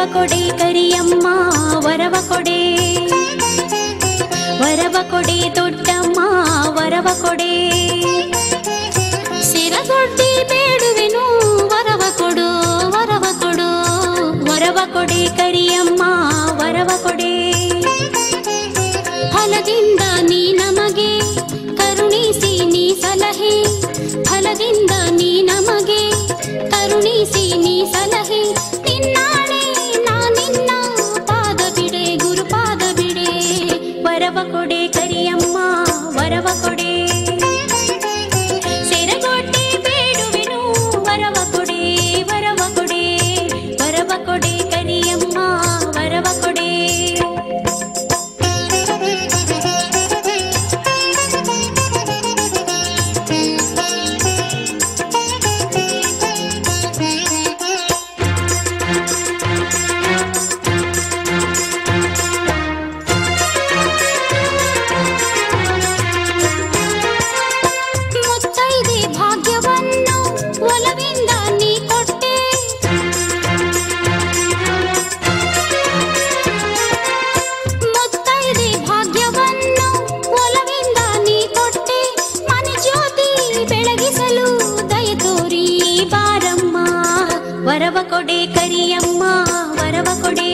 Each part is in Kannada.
ಕೊಡೆ ಕರಿಯಮ್ಮ ವರವ ಕೊಡೆ ವರವ ಕೊಡೆ ದೊಡ್ಡಮ್ಮ ವರವ ಕೊಡೆ ಸಿರದೊಡ್ಡಿ ಬೇಡುವೆನು ವರವ ಕೊಡು ವರವ ಕೊಡು ವರವ ಕೊಡೆ ಕರಿಯಮ್ಮ ವರವ ಕೊಡೆ ಫಲದಿಂದ ನೀ ನಮಗೆ ಕರುಣಿಸಿ ನೀ ಸಲಹೆ ಫಲದಿಂದ ನೀ ನಮಗೆ ಕರುಣಿಸಿ ನೀ ಸಲಹೆ ನಿನ್ನಾಣೆ ನಾ ನಿನ್ನ ಪಾದ ಬಿಡೆ ಗುರುಪಾದ ಬಿಡೆ ವರವ ಕೊಡೆ ಕರಿಯಮ್ಮ ವರವ ಕೊಡೆ ಸೆರಗೊಡ್ಡಿ ಬೇಡುವೆನು ವರವ ಕೊಡೆ ವರವ ಕೊಡೆ ವರವ ಕೊಡೆ ಕರಿಯಮ್ಮ ವರವ ಕೊಡೆ ಮುತ್ತೈದೆ ಭಾಗ್ಯವನ್ನು ಒಲವಿಂದ ನೀ ಕೊಟ್ಟೆ ಮುತ್ತೈದೆ ಭಾಗ್ಯವನ್ನು ಒಲವಿಂದ ನೀ ಕೊಟ್ಟೆ ಮನೆ ಜ್ಯೋತಿ ಬೆಳಗಿಸಲು ದಯ ತೋರಿ ಬಾರಮ್ಮ ವರವ ಕೊಡೆ ಕರಿಯಮ್ಮ ವರವ ಕೊಡೆ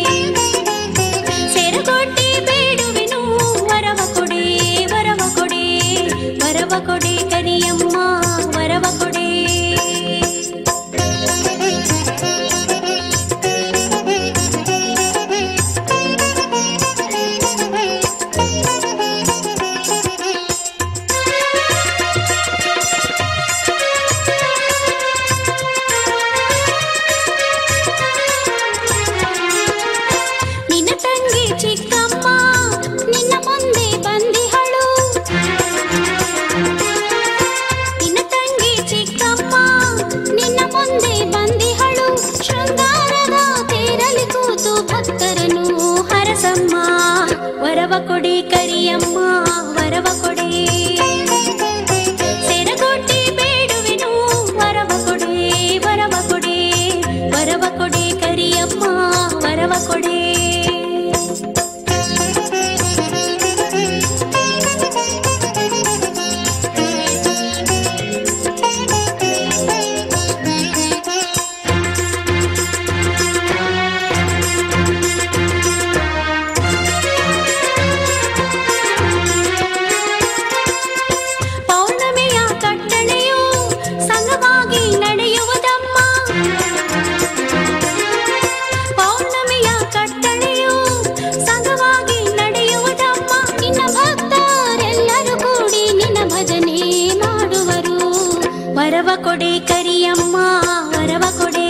ಸೆರಗೊಡ್ಡಿ ಬೇಡುವೆನು ವರವ ಕೊಡೆ ವರವ ಕೊಡೆ ವರವ ಕೊಡೆ ಕರಿಯಮ್ಮ ವರವ ಕೊಡೆ ನಿನ್ನ ತಂಗಿ ಚಿಕ್ಕಮ್ಮ ನಿನ್ನ ಮುಂದೆ ಬಂದಿಹಳು ನಿನ್ನ ತಂಗಿ ಚಿಕ್ಕಮ್ಮ ನಿನ್ನ ಮುಂದೆ ಬಂದಿಹಳು ಶೃಂಗಾರದ ತೇರಲಿ ಕೂತು ಭಕ್ತರನು ಹರಸಮ್ಮ ವರವ ಕೊಡಿ ಕರಿಯಮ್ಮ ವರವ ಕೊಡಿ ಸೆರಗೊಡ್ಡಿ ಬೇಡುವೆನು ವರವ ಕೊಡೆ ವರವ ಕೊಡೆ ವರವ ಕೊಡೆ ಕರಿಯಮ್ಮ ವರವ ಕೊಡೆ ಪೌರ್ಣಮಿಯ ಕಟ್ಟಳೆಯು ಸಂಗವಾಗಿ ನಡೆಯುವುದಮ್ಮ ಪೌರ್ಣಮಿಯ ಕಟ್ಟಳೆಯು ಸಂಗವಾಗಿ ನಡೆಯುವುದಮ್ಮ ನಿನ್ನ ಭಕ್ತರೆಲ್ಲರೂ ಕೂಡಿ ನಿನ್ನ ಭಜನೆ ಮಾಡುವರು ವರವ ಕೊಡೆ ಕರಿಯಮ್ಮ ವರವ ಕೊಡೆ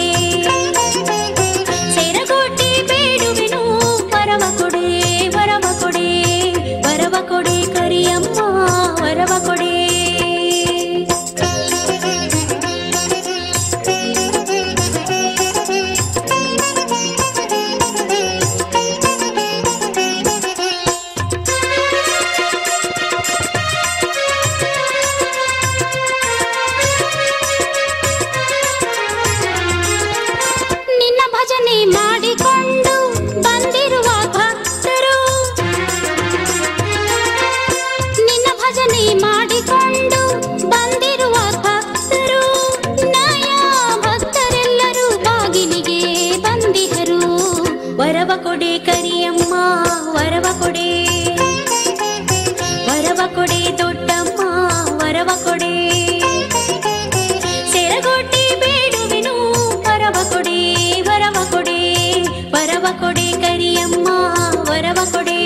ಸೆರಗೊಡ್ಡಿ ಬೇಡುವೆನು ವರವ ಕೊಡೆ ವರವ ಕೊಡೆ ವರವ ಕೊಡೆ ಕರಿಯಮ್ಮ ವರವ ಕೊಡೆ ನಿನ್ನ ಭಜನೆ ಮಾಡಿಕೊಂಡು ಬಂದಿರುವ ಭಕ್ತರು ನಿನ್ನ ಭಜನೆ ಮಾಡಿಕೊಂಡು ಬಂದಿರುವ ಭಕ್ತರು ನಯ ಭಕ್ತರೆಲ್ಲರೂ ಬಾಗಿಲಿಗೆ ಬಂದಿಹರು ವರವ ಕೊಡೆ ಕರಿಯಮ್ಮ ವರವ ಕೊಡೆ ವರವ ಕೊಡೆ ದೊಡ್ಡಮ್ಮ ವರವ ಕೊಡೆ ಸೆರಗೊಡ್ಡಿ ಬೇಡುವೆನು ವರವ ಕೊಡೆ ವರವ ಕೊಡೆ ವರವ ಕೊಡೆ ಕರಿಯಮ್ಮ ವರವ ಕೊಡೆ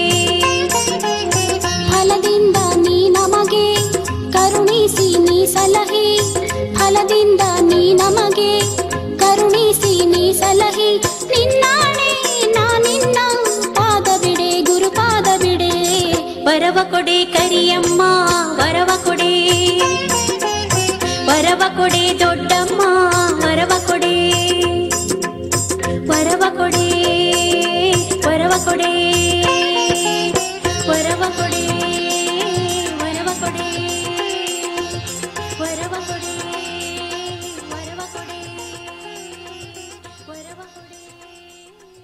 ಫಲದಿಂದ ನೀ ನಮಗೆ ಕರುಣಿಸಿ ನೀ ಸಲಹೆ ಫಲದಿಂದ ನೀ ನಮಗೆ ಕರುಣಿಸಿ ನೀ ಸಲಹೆ ನಿನ್ನಾಣೆ ನಾ ನಿನ್ನ ಪಾದ ಬಿಡೆ ಗುರುಪಾದ ಬಿಡೆ ವರವ ಕೊಡೆ ಕರಿಯಮ್ಮ ವರವ ಕೊಡೆ ವರವ ಕೊಡೆ ದೊಡ್ಡಮ್ಮ ವರವ ಕೊಡೆ ವರವ ಕೊಡೆ ವರವ ಕೊಡೆ ವರವ ಕೊಡೆ ವರವ ಕೊಡೆ ವರವ ಕೊಡೆ ವರವ ಕೊಡೆ ವರವ ಕೊಡೆ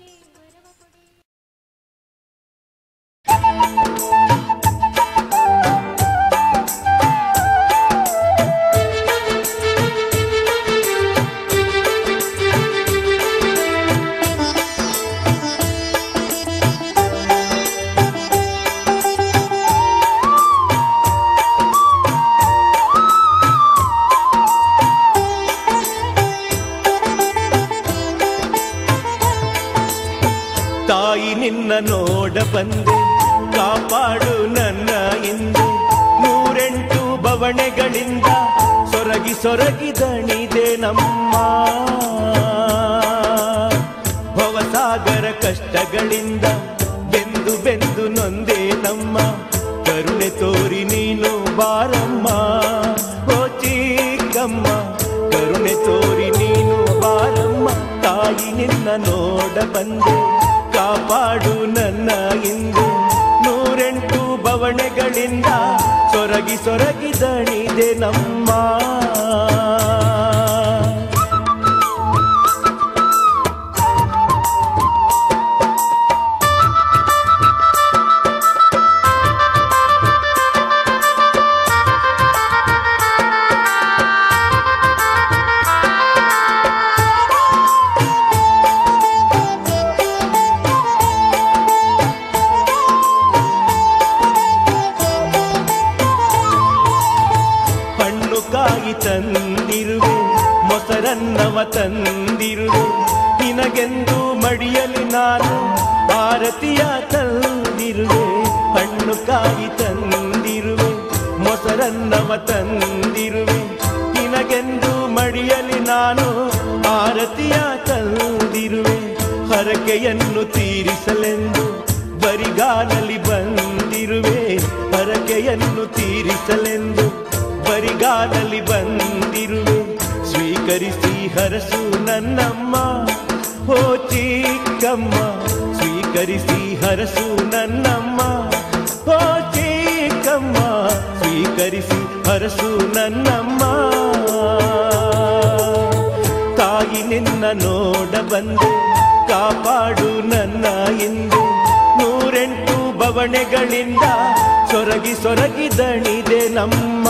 ನೋಡ ಬಂದೆ ಕಾಪಾಡು ನನ್ನ ಹಿಂದೆ ನೂರೆಂಟು ಬವಣೆಗಳಿಂದ ಸೊರಗಿ ಸೊರಗಿ ದಣಿದೆ ನಮ್ಮ ಭವಸಾಗರ ಕಷ್ಟಗಳಿಂದ ಬೆಂದು ಬೆಂದು ನೊಂದೆ ನಮ್ಮ ಕರುಣೆ ತೋರಿ ನೀನು ಬಾರಮ್ಮ ಓ ಚಿಕ್ಕಮ್ಮ ಕರುಣೆ ತೋರಿ ನೀನು ಬಾರಮ್ಮ ತಾಯಿ ನಿನ್ನ ನೋಡ ಬಂದೆ ಕಾಪಾಡು ನನ್ನ ಹಿಂದೆ ನೂರೆಂಟು ಬವಣೆಗಳಿಂದ ಸೊರಗಿ ಸೊರಗಿ ದಣಿದೆ ನಮ್ಮ ಹಣ್ಣು ಕಾಯಿ ತಂದಿರುವೆ ಮೊಸರನ್ನವ ತಂದಿರುವೆ ನಿನಗೆಂದು ಮಡಿಯಲಿ ನಾನು ಭಾರತೀಯ ತಂದಿರುವೆ ಹಣ್ಣು ಕಾಯಿ ತಂದಿರುವೆ ಮೊಸರನ್ನವ ತಂದಿರುವೆ ನಿನಗೆಂದು ಮಡಿಯಲಿ ನಾನು ಭಾರತೀಯ ತಂದಿರುವೆ ಹರಕೆಯನ್ನು ತೀರಿಸಲೆಂದು ಬರಿಗಾಲಲ್ಲಿ ಬಂದಿರುವೆ ಹರಕೆಯನ್ನು ತೀರಿಸಲೆಂದು ಬರಿಗಾಲಲ್ಲಿ ಬಂದಿರುವೆ ಸ್ವೀಕರಿಸಿ ಹರಸು ನನ್ನಮ್ಮ ಓ ಚಿಕ್ಕಮ್ಮ ಸ್ವೀಕರಿಸಿ ಹರಸು ನನ್ನಮ್ಮ ಓ ಚಿಕ್ಕಮ್ಮ ಸ್ವೀಕರಿಸಿ ಹರಸು ನನ್ನಮ್ಮ ತಾಯಿ ನಿನ್ನ ನೋಡ ಬಂದೆ ಕಾಪಾಡು ನನ್ನ ಹಿಂದೆ ನೂರೆಂಟು ಬವಣೆಗಳಿಂದ ಸೊರಗಿ ಸೊರಗಿ ದಣಿದೆ ನಮ್ಮ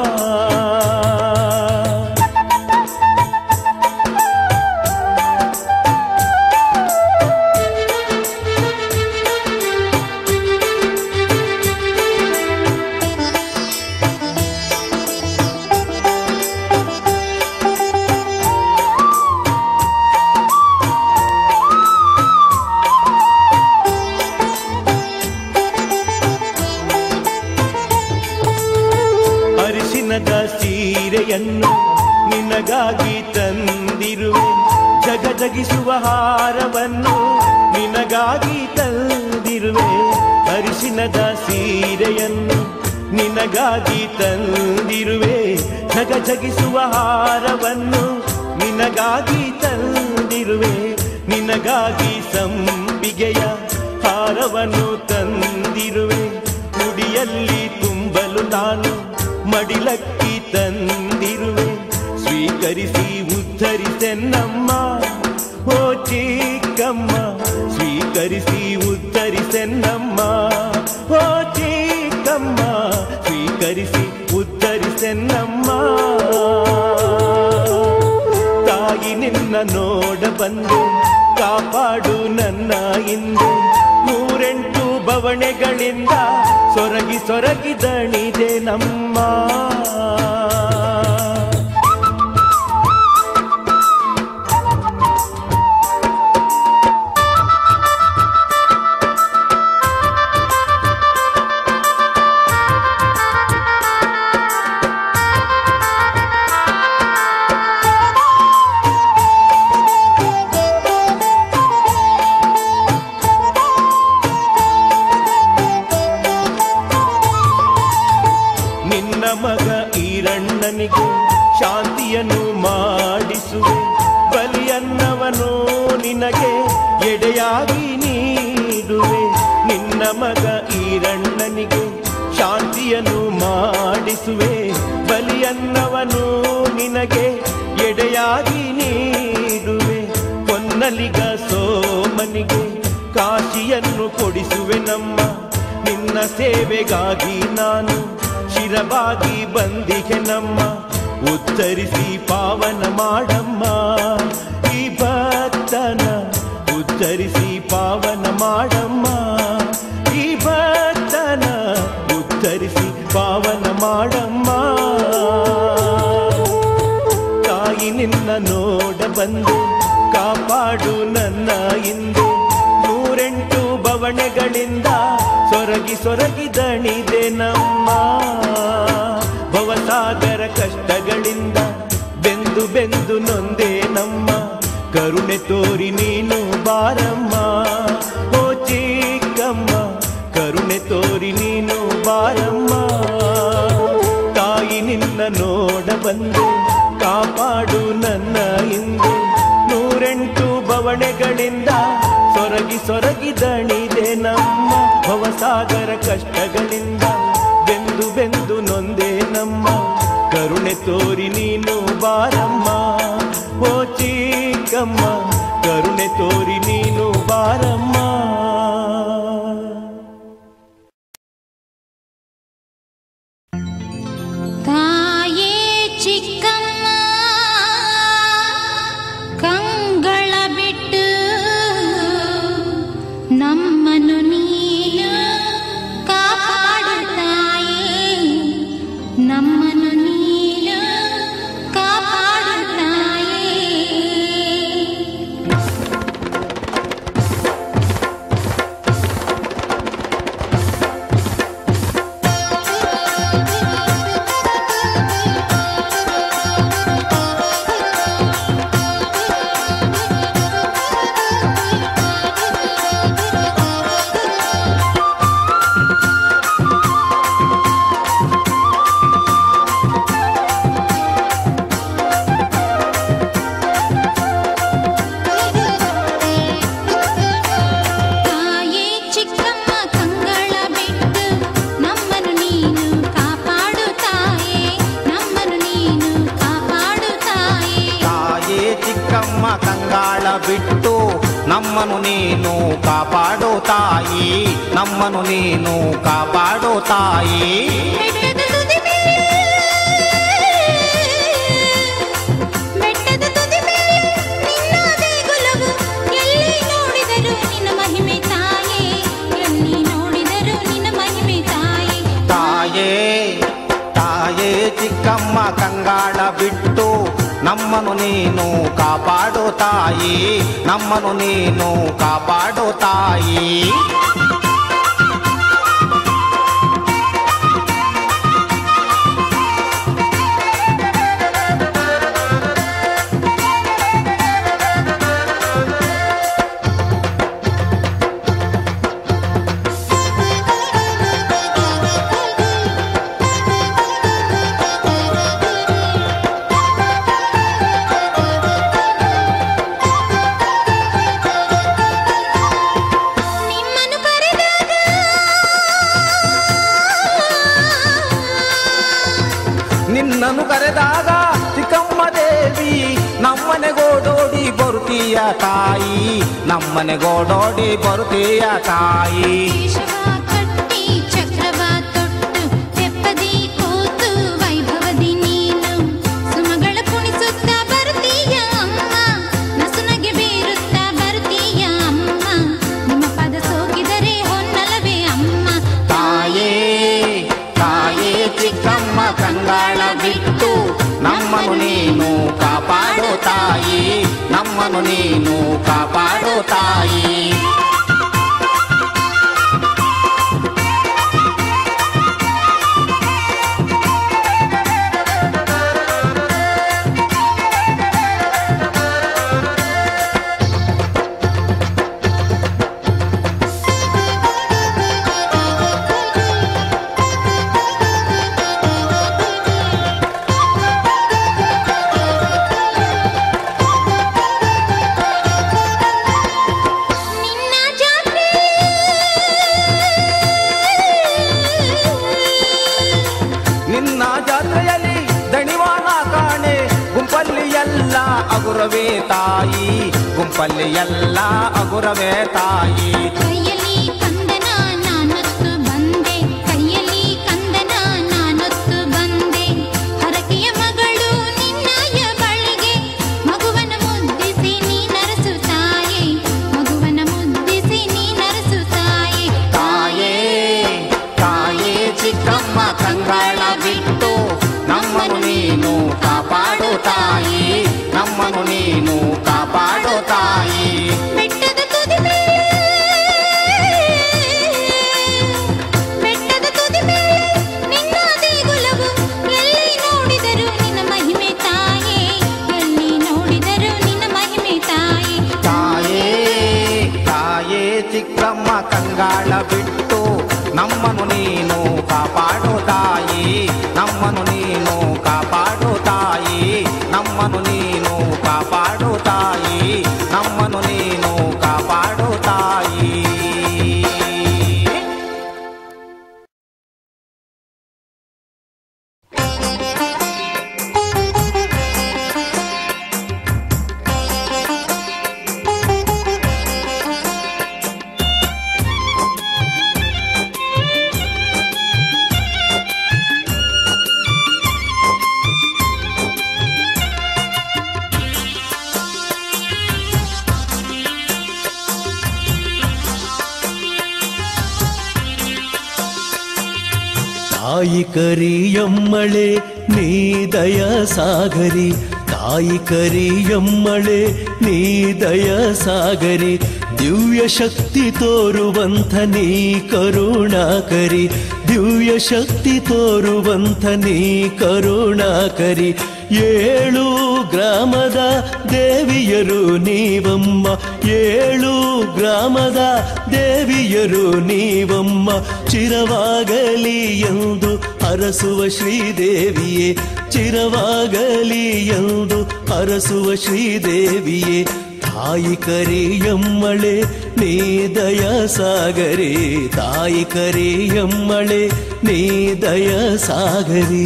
ಅರಿಶಿನದ ಸೀರೆಯನ್ನು ನಿನಗಾಗಿ ತಂದಿರುವೆ ಜಗಜಗಿಸುವ ಹಾರವನ್ನು ನಿನಗಾಗಿ ತಂದಿರುವೆ ಅರಿಶಿನದ ಸೀರೆಯನ್ನು ನಿನಗಾಗಿ ತಂದಿರುವೆ ಜಗಜಗಿಸುವ ಹಾರವನ್ನು ನಿನಗಾಗಿ ತಂದಿರುವೆ ನಿನಗಾಗಿ ಸಂಪಿಗೆಯ ಹಾರವನ್ನು ತಂದಿರುವೆ ಮುಡಿಯಲ್ಲಿ ತುಂಬಲು ನಾನು ಮಡಿಲಕ್ಕಿ ತಂದಿರುವೆ ಸ್ವೀಕರಿಸಿ ಉದ್ಧರಿಸೆನ್ನಮ್ಮ ಓ ಚಿಕ್ಕಮ್ಮ ಸ್ವೀಕರಿಸಿ ಉದ್ಧರಿಸೆನ್ನಮ್ಮ ಓ ಚಿಕ್ಕಮ್ಮ ಸ್ವೀಕರಿಸಿ ಉದ್ಧರಿಸೆನ್ನಮ್ಮ ತಾಯಿ ನಿನ್ನ ನೋಡ ಬಂದೆ ಕಾಪಾಡು ನನ್ನ ಹಿಂದೆ ನೂರೆಂಟು ಬವಣೆಗಳಿಂದ ಸೊರಗಿ ಸೊರಗಿ ದಣಿದೆ ನಮ್ಮ ನಿನ್ನ ಮಗ ಈರಣ್ಣನಿಗೆ ಶಾಂತಿಯನ್ನು ಮಾಡಿಸುವೆ ಬಲಿಯನ್ನವನು ನಿನಗೆ ಎಡೆಯಾಗಿ ನೀಡುವೆ ನಿನ್ನ ಮಗ ಈರಣ್ಣನಿಗೆ ಶಾಂತಿಯನ್ನು ಮಾಡಿಸುವೆ ಬಲಿಯನ್ನವನು ನಿನಗೆ ಎಡೆಯಾಗಿ ನೀಡುವೆ ಹೊನ್ನಲಿಗ ಸೋಮನಿಗೆ ಕಾಶಿಯನ್ನು ಕೊಡಿಸುವೆ ನಮ್ಮ ನಿನ್ನ ಸೇವೆಗಾಗಿ ನಾನು ಶಿರವಾಗಿ ಬಂದಿಗೆ ನಮ್ಮ ಉತ್ತರಿಸಿ ಪಾವನ ಮಾಡಮ್ಮ ಈ ಭಕ್ತನ ಉತ್ತರಿಸಿ ಪಾವನ ಮಾಡಮ್ಮ ಈ ಭಕ್ತನ ಉತ್ತರಿಸಿ ಪಾವನ ಮಾಡಮ್ಮ ತಾಯಿ ನಿನ್ನ ನೋಡ ಬಂದು ಕಾಪಾಡು ನನ್ನ ಹಿಂದೆ ನೂರ ನೂರೆಂಟು ಬವಣೆಗಳಿಂದ ಸೊರಗಿ ಸೊರಗಿ ದಣಿದೆ ನಮ್ಮ ಭವಸಾಗರ ಕಷ್ಟಗಳಿಂದ ಬೆಂದು ಬೆಂದು ನೊಂದೆ ನಮ್ಮ ಕರುಣೆ ತೋರಿ ನೀನು ಬಾರಮ್ಮ ಓ ಚಿಕ್ಕಮ್ಮ ಕರುಣೆ ತೋರಿ ನೀನು ಬಾರಮ್ಮ ತಾಯಿ ನಿನ್ನ ನೋಡ ಬಂದೆ ಕಾಪಾಡು ನನ್ನ ಇಂದು ನೂರೆಂಟು ಬವಣೆಗಳಿಂದ ಸೊರಗಿ ಸೊರಗಿ ದಣಿದೆ ನಮ್ಮ ಭವಸಾಗರ ಕಷ್ಟಗಳಿಂದ ಬೆಂದು ಬೆಂದು ನೊಂದೆ ನಮ್ಮ ಕರುಣೆ ತೋರಿ ನೀನು ಬಾರಮ್ಮ ಓ ಚಿಕ್ಕಮ್ಮ ಕರುಣೆ ತೋರಿ ನೀನು ಬಾರಮ್ಮ ತಾಯೇ ಚಿಕ್ಕಮ್ಮ ಕಂಗಳ ಬಿಟ್ಟು ನಮ್ಮನ್ನು ನೀನು ಕಾಪಾಡು ತಾಯೇ ನಮ್ಮನ್ನು ನೀನು ಕಾಪಾಡು ತಾಯೇ ತಾಯೇ ಚಿಕ್ಕಮ್ಮ ಕಂಗಳ ಬಿಟ್ಟು ನಮ್ಮನ್ನು ನೀನು ಕಾಪಾಡು ತಾಯೇ ನಮ್ಮನ್ನು ನೀನು ಕಾಪಾಡು ತಾಯೇ ತಾಯೇ ಚಿಕ್ಕಮ್ಮ ಕಂಗಾಳ ಬಿಟ್ಟು ನಮ್ಮನು ನೀನು ಕಾಪಾಡು ತಾಯಿ ನಮ್ಮನು ನೀನು ಕಾಪಾಡು ತಾಯಿ ಬೆಟ್ಟದ ತುದಿ ಮೇಲೆ ಬೆಟ್ಟದ ತುದಿ ಮೇಲೆ ನಿನ್ನ ದೇಗುಲವು ಎಲ್ಲಿ ನೋಡಿದರೂ ನಿನ್ನ ಮಹಿಮೆ ತಾಯೇ ಎಲ್ಲಿ ನೋಡಿದರೂ ನಿನ್ನ ಮಹಿಮೆ ತಾಯೇ ತಾಯೇ ತಾಯೇ ಚಿಕ್ಕಮ್ಮ ಕಂಗಾಳ ಬಿಟ್ಟು ನಮ್ಮನು ನೀನು ಕಾಪಾಡು ತಾಯಿ ನಮ್ಮನು ನೀನು ಕಾಪಾಡು ತಾಯಿ ನಿಮ್ಮನ್ನು ಕರೆದಾಗ ನಿನ್ನನ್ನು ಕರೆದಾಗ ಚಿಕ್ಕಮ್ಮ ದೇವಿ ನಮ್ಮನೆಗೋಡೋಡಿ ಬರುತ್ತೀಯ ತಾಯಿ ನಮ್ಮನೆಗೋಡೋಡಿ ಬರುತ್ತೀಯ ತಾಯಿ ಕೇಶವ ಕಟ್ಟಿ ಚಕ್ರವ ತೊಟ್ಟು ತೆಪ್ಪದಿ ಕೂತು ವೈಭವದಿ ನೀನು ಸುಮಗಳ ಕುಣಿಸುತ್ತಾ ಬರುತ್ತೀಯ ಅಮ್ಮ ನಸುನಗೆ ಬೀರುತ್ತಾ ಬರುತ್ತೀಯ ಅಮ್ಮ ನಿಮ್ಮ ಪದ ಸೋಕಿದರೆ ಹೊನ್ನಲವೇ ಅಮ್ಮ ತಾಯೇ ತಾಯೇ ಚಿಕ್ಕಮ್ಮ ಕಂಗಾಳ ಬಿಟ್ಟು ನಮ್ಮನು ನೀನು ಕಾಪಾಡು ತಾಯಿ ನಮ್ಮನು ನೀನು ಕಾಪಾಡು ತಾಯಿ ನಿನ್ನ ಜಾತ್ರೆ ನಿನ್ನ ಜಾತ್ರೆಯಲ್ಲಿ ದಣಿವಾನ ಕಾಣೆ ಗುಂಪಲ್ಲಿ ಎಲ್ಲ ಅಗುರವೇ ತಾಯಿ ಗುಂಪಲ್ಲಿ ಎಲ್ಲ ಅಗುರವೇ ತಾಯಿ ಕೈಯಲ್ಲಿ ಕಂದನ ನಾನೊತ್ತು ಬಂದೆ ಕೈಯಲ್ಲಿ ಕಂದನ ನಾನೊತ್ತು ಬಂದೆ ಹರಕೆಯ ಮಗಳು ನಿನ್ನಯ ಬಳಿಗೆ ಮಗುವನ ಮುದ್ದಿಸಿ ನೀ ನರಸು ತಾಯೇ ಮಗುವನ ಮುದ್ದಿಸಿ ನೀ ನರಸು ತಾಯೇ ತಾಯೇ ತಾಯೇ ಚಿಕ್ಕಮ್ಮ ಕಂಗಾಳ ಬಿಟ್ಟು ನಮ್ಮನು ನೀನು ಕಾಪಾಡು ತಾಯಿ ನಮ್ಮನು ನೀನು ಕಾಪಾಡು ತಾಯಿ ಬೆಟ್ಟದ ತುದಿ ಮೇಲೆ ಕಂಗಾಳ ಬಿಟ್ಟು ನಮ್ಮನ್ನು ನೀನು ಕಾಪಾಡು ತಾಯಿ ನಮ್ಮನ್ನು ನೀನು ಕಾಪಾಡು ತಾಯಿ ನಮ್ಮನ್ನು ನೀನು ಕಾಪಾಡು ತಾಯಿ ನಮ್ಮನ್ನು ನೀನು ಕಾಪಾಡು ತಾಯಿ ತಾಯಿ ಕರಿಯಮ್ಮಳೆ ನೀ ದಯ ಸಾಗರಿ ತಾಯಿ ಕರಿಯಮ್ಮಳೆ ನೀ ದಯ ಸಾಗರಿ ದಿವ್ಯ ಶಕ್ತಿ ತೋರುವಂಥ ನೀ ಕರುಣಾಕರಿ ದಿವ್ಯ ಶಕ್ತಿ ತೋರುವಂಥ ನೀ ಕರುಣಾಕರಿ ಏಳು ಗ್ರಾಮದ ದೇವಿಯರು ನೀವಮ್ಮ ಏಳು ಗ್ರಾಮದ ದೇವಿಯರು ನೀವಮ್ಮ ಚಿರವಾಗಲಿ ಎಂದು ಅರಸುವ ಶ್ರೀದೇವಿಯೇ ಚಿರವಾಗಲಿ ಎಂದು ಅರಸುವ ಶ್ರೀದೇವಿಯೇ ತಾಯಿ ಕರಿಯಮ್ಮಳೆ ನೀ ದಯ ಸಾಗರಿ ತಾಯಿ ಕರಿಯಮ್ಮಳೆ ನೀ ದಯ ಸಾಗರಿ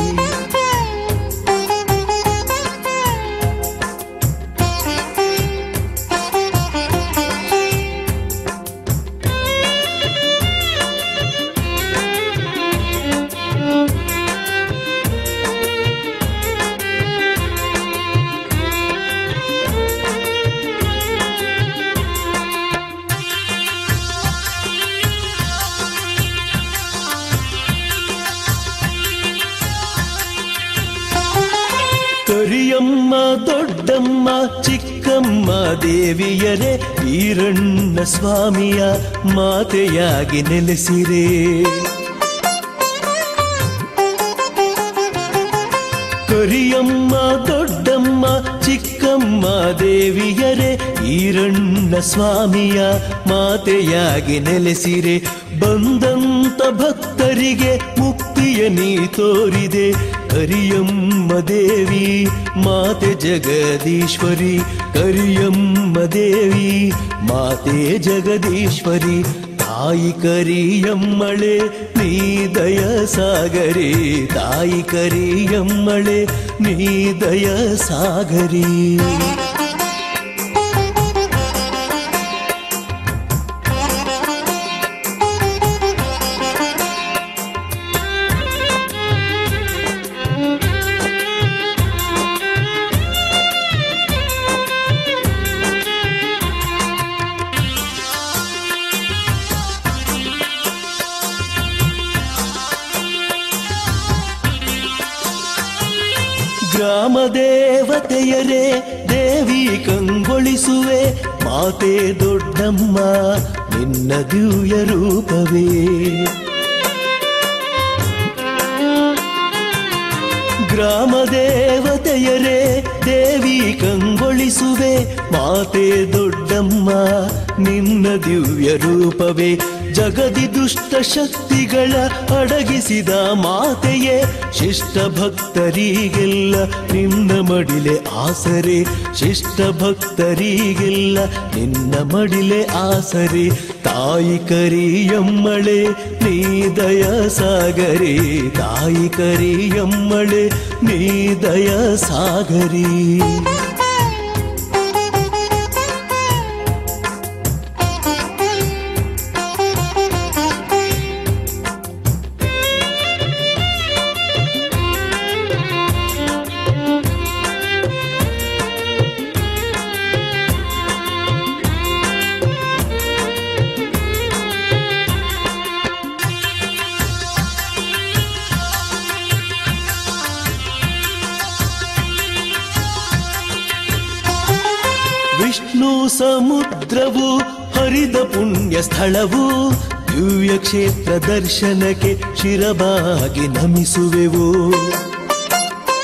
ಕರಿಯಮ್ಮ ದೊಡ್ಡಮ್ಮ ಚಿಕ್ಕಮ್ಮ ದೇವಿಯರೇ ಈರಣ್ಣ ಸ್ವಾಮಿಯ ಮಾತೆಯಾಗಿ ನೆಲೆಸಿರೆ ಕರಿಯಮ್ಮ ದೊಡ್ಡಮ್ಮ ಚಿಕ್ಕಮ್ಮ ದೇವಿಯರೇ ಈರಣ್ಣ ಸ್ವಾಮಿಯ ಮಾತೆಯಾಗಿ ನೆಲೆಸಿರೆ ಬಂದಂತ ಭಕ್ತರಿಗೆ ಮುಕ್ತಿಯ ನೀ ತೋರಿದೆ ಕರಿಯಮ್ಮ ದೇವಿ ಮಾತೆ ಜಗದೀಶ್ವರಿ ಕರಿಯಮ್ಮ ದೇವಿ ಮಾತೆ ಜಗದೀಶ್ವರಿ ತಾಯಿ ಕರಿಯಮ್ಮಳೆ ನೀ ದಯ ಸಾಗರಿ ತಾಯಿ ಕರಿಯಮ್ಮಳೆ ನೀ ದಯ ಸಾಗರಿ ಗ್ರಾಮ ದೇವತೆಯರೇ ದೇವಿ ಕಂಗೊಳಿಸುವೆ ಮಾತೆ ದೊಡ್ಡಮ್ಮ ನಿನ್ನ ದಿವ್ಯ ರೂಪವೇ ಗ್ರಾಮ ದೇವತೆಯರೇ ದೇವಿ ಕಂಗೊಳಿಸುವೆ ಮಾತೆ ದೊಡ್ಡಮ್ಮ ನಿನ್ನ ದಿವ್ಯ ರೂಪವೇ ಜಗದಿ ದುಷ್ಟ ಶಕ್ತಿಗಳ ಅಡಗಿಸಿದ ಮಾತೆಯೇ ಶಿಷ್ಟ ಭಕ್ತರಿಗೆಲ್ಲ ನಿನ್ನ ಮಡಿಲೆ ಆಸರೆ ಶಿಷ್ಟ ಭಕ್ತರಿಗೆಲ್ಲ ನಿನ್ನ ಮಡಿಲೆ ಆಸರೆ ತಾಯಿ ಕರಿಯಮ್ಮಳೆ ನೀ ದಯ ಸಾಗರಿ ತಾಯಿ ಕರಿಯಮ್ಮಳೆ ನೀ ದಯ ಸಾಗರಿ ವಿಷ್ಣು ಸಮುದ್ರವು ಹರಿದ ಪುಣ್ಯ ಸ್ಥಳವು ದಿವ್ಯ ಕ್ಷೇತ್ರ ದರ್ಶನಕ್ಕೆ ಶಿರಬಾಗಿ ನಮಿಸುವೆವು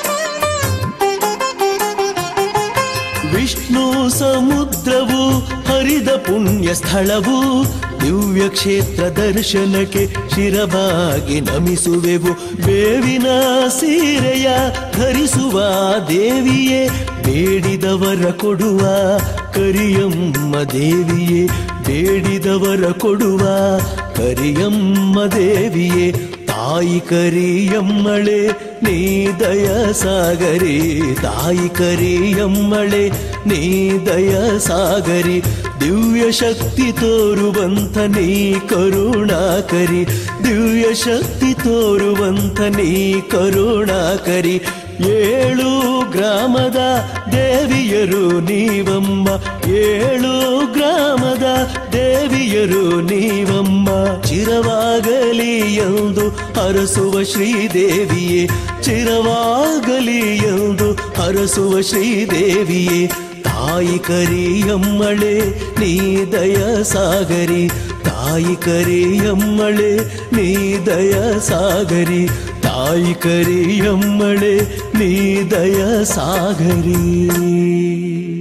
ವಿಷ್ಣು ಸಮುದ್ರವು ಹರಿದ ಪುಣ್ಯ ಸ್ಥಳವು ದಿವ್ಯ ಕ್ಷೇತ್ರ ದರ್ಶನಕ್ಕೆ ಶಿರಬಾಗಿ ನಮಿಸುವೆವು ಬೇವಿನ ಸೀರೆಯ ಧರಿಸುವ ದೇವಿಯೇ ಬೇಡಿದವರ ಕೊಡುವ ಕರಿಯಮ್ಮ ದೇವಿಯೇ ಬೇಡಿದವರ ಕೊಡುವ ಕರಿಯಮ್ಮ ದೇವಿಯೇ ತಾಯಿ ಕರಿಯಮ್ಮಳೆ ನೀ ದಯ ಸಾಗರಿ ತಾಯಿ ಕರಿಯಮ್ಮಳೆ ನೀ ದಯ ಸಾಗರಿ ದಿವ್ಯ ಶಕ್ತಿ ತೋರುವಂತ ನೀ ಕರುಣಾಕರಿ ದಿವ್ಯ ಶಕ್ತಿ ತೋರುವಂತ ನೀ ಕರುಣಾಕರಿ ಏಳು ಗ್ರಾಮದ ದೇವಿಯರು ನೀವಮ್ಮ ಏಳು ಗ್ರಾಮದ ದೇವಿಯರು ನೀವಮ್ಮ ಚಿರವಾಗಲಿ ಎಂದು ಹರಸುವ ಶ್ರೀದೇವಿಯೇ ಚಿರವಾಗಲಿ ಎಂದು ಹರಸುವ ಶ್ರೀದೇವಿಯೇ ತಾಯಿ ಕರಿಯಮ್ಮಳೆ ನೀ ದಯ ಸಾಗರಿ ತಾಯಿ ಕರಿಯಮ್ಮಳೆ ನೀ ದಯ ಸಾಗರಿ ತಾಯಿ ಕರಿಯಮ್ಮಳೆ ನೀ ದಯ ಸಾಗರಿ